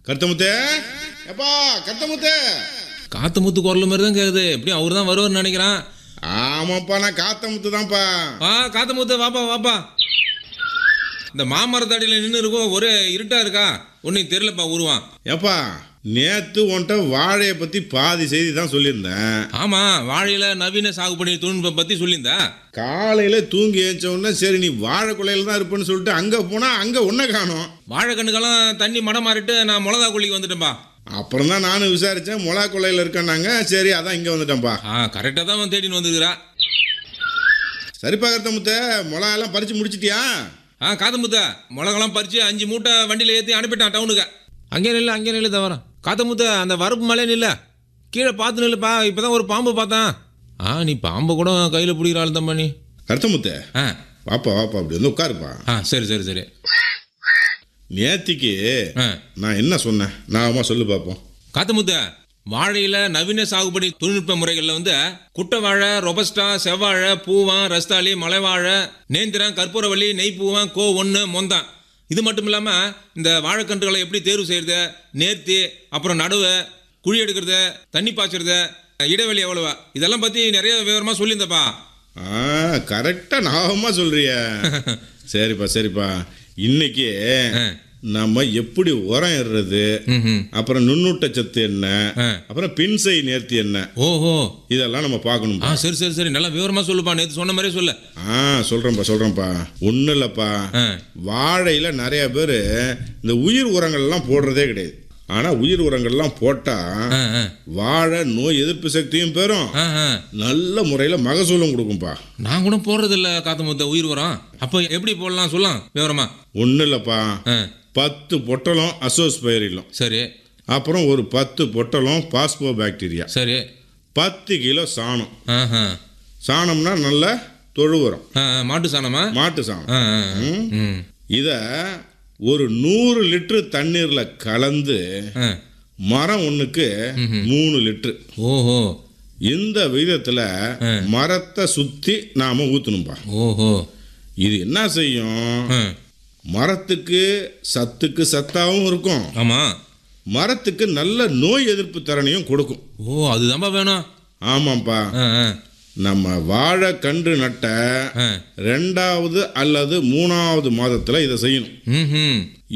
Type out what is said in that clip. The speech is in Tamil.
கருத்தமுத்தே எப்பா கருத்தமுத்தே காத்து முத்து குரல் மாதிரி தான் கேக்குது எப்படியும் அவர் தான் வருவார்னு நினைக்கிறேன் ஆமாப்பா நான் காத்தமுத்து தான்ப்பா ஆ காத்து முத்து வாப்பா வாப்பா இந்த மாமரத்தடியில் நின்று இருக்கும் ஒரே இருட்டா இருக்கா ஒன்றும் தெரியலப்பா உருவான் எப்பா நேத்து உன்கிட்ட வாழையை பத்தி பாதி செய்தி தான் சொல்லியிருந்தேன் ஆமா வாழையில நவீன சாகுபடி தொழில்நுட்பம் பத்தி சொல்லியிருந்தா காலையில தூங்கி ஏஞ்ச உடனே சரி நீ வாழை கொலையில தான் இருப்பேன்னு சொல்லிட்டு அங்க போனா அங்க உன்னை காணோம் வாழை கண்ணுக்கெல்லாம் தண்ணி மடம் மாறிட்டு நான் மிளகா கொல்லிக்கு வந்துட்டேன்பா அப்புறம் தான் நானும் விசாரிச்சேன் மொளா கொலையில இருக்கேன்னாங்க சரி அதான் இங்க வந்துட்டேன்ப்பா ஆ கரெக்டாக தான் அவன் தேடின்னு வந்துருக்கிறா சரிப்பா கருத்தமுத்த மொளா எல்லாம் பறிச்சு முடிச்சிட்டியா ஆ காத்து முத்த மிளகாலாம் பறிச்சு அஞ்சு மூட்டை வண்டியில் ஏற்றி அனுப்பிட்டான் டவுனுக்கு அங்கே நில்லு அங்கே நில்லு தவறான் காத்த முத்த அந்த வரப்பு மலை நில்ல கீழே பார்த்து நில்லுப்பா இப்போ தான் ஒரு பாம்பு பார்த்தேன் ஆ நீ பாம்பை கூட கையில் பிடிக்கிற ஆள் தான் நீ கருத்தமுத்த ஆ வாப்பா வாப்பா அப்படி வந்து உட்காருப்பா ஆ சரி சரி சரி நேத்திக்கு ஆ நான் என்ன சொன்னேன் நான் சொல்லு பார்ப்போம் காத்து முத்த வாழையில நவீன சாகுபடி தொழில்நுட்ப முறைகளில் வந்து குட்டை வாழை ரொபஸ்டா செவ்வாழை பூவான் ரஸ்தாளி மலைவாழை நேந்திரம் கற்பூரவள்ளி நெய்ப்பூவான் கோ ஒன்று மொந்தான் இது மட்டும் இல்லாமல் இந்த வாழைக்கன்றுகளை எப்படி தேர்வு செய்யறது நேர்த்தி அப்புறம் நடுவு குழி எடுக்கிறது தண்ணி பாய்ச்சறது இடைவெளி எவ்வளவு இதெல்லாம் பற்றி நிறைய விவரமாக சொல்லியிருந்தப்பா ஆ கரெக்டாக ஞாபகமாக சொல்றிய சரிப்பா சரிப்பா இன்னைக்கு நம்ம எப்படி உரம் இடுறது ம் அப்புறம் நுண்ணூட்டச்சத்து என்ன ஆ. அப்புறம் பின்சை நேர்த்தி என்ன ஓஹோ இதெல்லாம் நம்ம பார்க்கணும் ஆ சரி சரி சரி நல்லா விவரமாக சொல்லுப்பா நேற்று சொன்ன மாதிரியே சொல்லு ஆ சொல்கிறேன்ப்பா சொல்கிறேன்ப்பா ஒன்றும் இல்லைப்பா ஆ வாழையில் நிறைய பேர் இந்த உயிர் உரங்கள்லாம் போடுறதே கிடையாது ஆனால் உயிர் உரங்கள்லாம் போட்டால் ஆ ஆ வாழை நோய் எதிர்ப்பு சக்தியும் பெறும் ஆ ஆ நல்ல முறையில் மகசூலும் கொடுக்கும்பா நான் கூட போடுறது இல்ல காத்து முத்த உயிர் வரும் அப்போ எப்படி போடலாம் சொல்லலாம் விவரமா ஒன்றும் இல்லைப்பா ஆ பத்து பொட்டலம் அசோஸ்பைரிலம் சரி அப்புறம் ஒரு பத்து பொட்டலம் பாஸ்போ பாக்டீரியா சரி பத்து கிலோ சாணம் ஆஹா சாணம்னா நல்ல தொழு உரம் ஆ, ஆ, மாட்டு சாணமா மாட்டு சாணம் ஆ, ஆ, ஆ. ம். இதை ஒரு நூறு லிட்டரு தண்ணீரில் கலந்து ஆ. மரம் ஒன்றுக்கு மூணு லிட்டரு ஓஹோ இந்த விதத்தில் மரத்தை சுற்றி நாம் ஊற்றணும்பா ஓஹோ இது என்ன செய்யும் ஆ. மரத்துக்கு சத்துக்கு சத்தாகவும் இருக்கும் ஆமா மரத்துக்கு நல்ல நோய் எதிர்ப்பு திறனையும் கொடுக்கும் ஓ அதுதான்ப்பா வேணும் ஆமாம்ப்பா ஆ, ஆ, நம்ம வாழை கன்று நட்ட ஆ. ரெண்டாவது அல்லது மூணாவது மாதத்தில் இதை செய்யணும் ம்ஹும்.